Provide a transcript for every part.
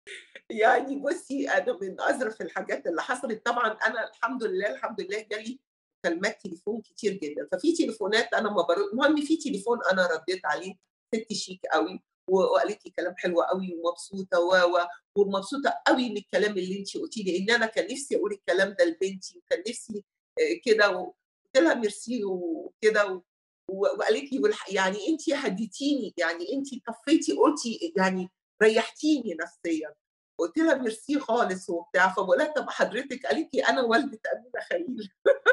يعني بُصّي، أنا من أظرف الحاجات اللي حصلت طبعًا أنا الحمد لله، الحمد لله جالي مكالمات تليفون كتير جدًا، ففي تليفونات أنا ما بار المهم في تليفون أنا ردّيت عليه، سِت شيك أوي و وقالت لي كلام حلو أوي ومبسوطة و، و، ومبسوطة أوي من الكلام اللي أنتِ قُلتيه، لإن أنا كان نِفْسي أقول الكلام ده لبنتي وكان نِفْسي آآ كده وقُلت لها ميرسي وكده و و وقالت لي والح يعني أنتِ هدّيتيني، يعني أنتِ طفّيتِ قُلتِ يعني ريّحتيني نفسيًا. قُلت لها ميرسي خالص وبتاع، فباقول لها طَب حضرتِك قالت لي أنا والدة أمينة خليل.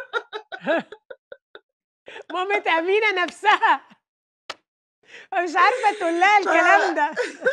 مامة أمينة نفسها. مش عارفة تقول لها ف الكلام ده.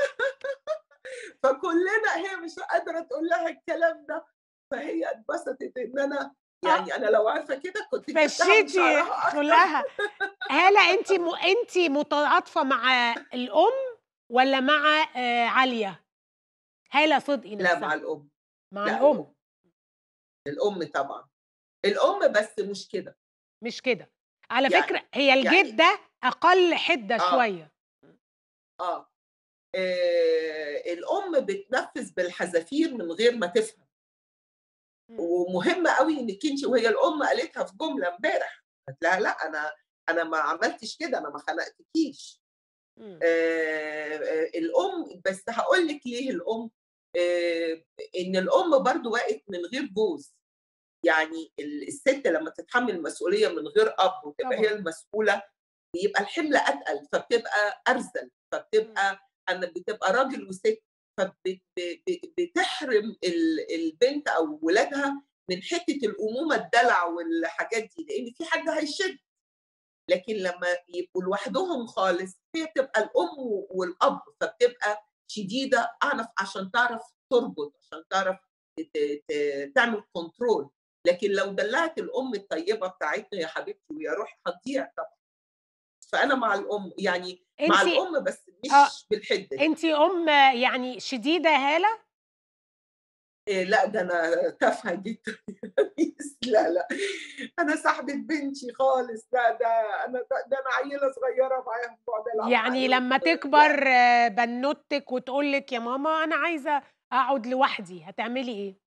فكُلّنا هي مش قادرة تقول لها الكلام ده، فهي اتبسطت إن أنا آه. يعني أنا لو عارفة كده كنت جبتها من فشّيتِ شعرها أكتر. خُلقها. هالة أنتِ م أنتِ متعاطفة مع الأم والّا مع آآ عالية؟ هالة صدقي لأ، مع نفسها. الأم. مع لأ، الأم. الأم. الأم طبعًا. الأم بس مش كده. مش كده. على يعني فكرة هي يعني الجدة أقل حِدّة آه. شوية. آه. آآ الأم بتنفّذ بالحذافير من غير ما تفهم. إمم. ومهم أوي إنِّك أنتِ وهي الأم قالتها في جملة امبارح، قالت لها: "لأ، أنا أنا ما عملتش كده، أنا ما خنقتكيش." إمم. آآ آآ الأم بس هاقول لِك ليه الأم، آآ إن الأم برضه وقت من غير جوز. يعني ال السِت لمّا تتحمّل مسؤولية من غير أب وتبقى هي طبعًا. المسؤولة، بيبقى الحِمل أتقل، فبتبقى أرذل، إمم. فبتبقى أنا بتبقى راجل وسِت، فبت ب ب بتحرم ال البنت أو ولادها من حتّة الأمومة الدلع والحاجات دي، لإن في حد هيشِد. لكن لمّا يبقوا لوحدهم خالص، هي بتبقى الأم والأب، فبتبقى شديدة أعنف عشان تعرف تربط، عشان تعرف ت ت ت تعمل control. لكن لو دلّعت الأم الطيبة بتاعتنا يا حبيبتي ويا روحي هتضيع طبعًا. فأنا مع الأم، يعني مع أنتِ الأم بس آه. مش بالحِدّة دي. أنتِ أم يعني شديدة يا هالة؟ آآ لأ، ده أنا تافهة جدًا لا، لأ، أنا صاحبة بنتي خالص، لأ ده أنا ده ده أنا عيّلة صغيرة معاهم باقعد ألعب يعني معاهم لمّا لأ. تكبر بنوتِّك وتقول لِك يا ماما أنا عايزة أقعد لوحدي، هتعملي إيه؟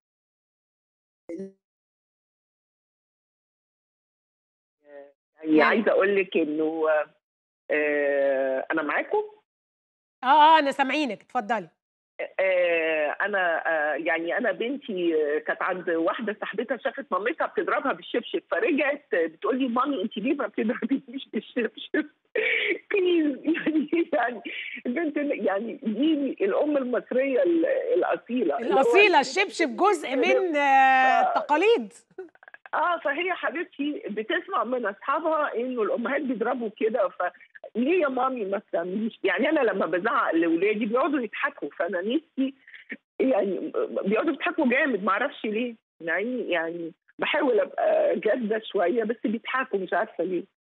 يعني هالة. عايزة أقول لِك إنه آآ أنا معاكم؟ آه، آه، أنا سامعينِك، اتفضّلي. أ آآ أنا آآ يعني أنا بنتي كانت عند واحدة صاحبتها شافت مامتها بتضربها بالشبشب، فرجعت بتقول لي: "مامي أنتِ ليه ما بتضربينيش بالشبشب؟" please يعني يعني البنت يعني دي الأم المصرية ال الأصيلة، اللي هو الأصيلة، الست الشبشب جزء من آه. التقاليد. آه، فهي حبيبتي بتسمع من أصحابها إنه الأمهات بيضربوا كده، فليه يا مامي ما بتعمليش؟ يعني أنا لمّا بازعّق لولادي بيقعدوا يضحكوا، فأنا نِفْسي يعني ب بيقعدوا يضحكوا جامد ما أعرفش ليه، مع إني يعني باحاول أبقى جادة شوية بس بيضحكوا مش عارفة ليه.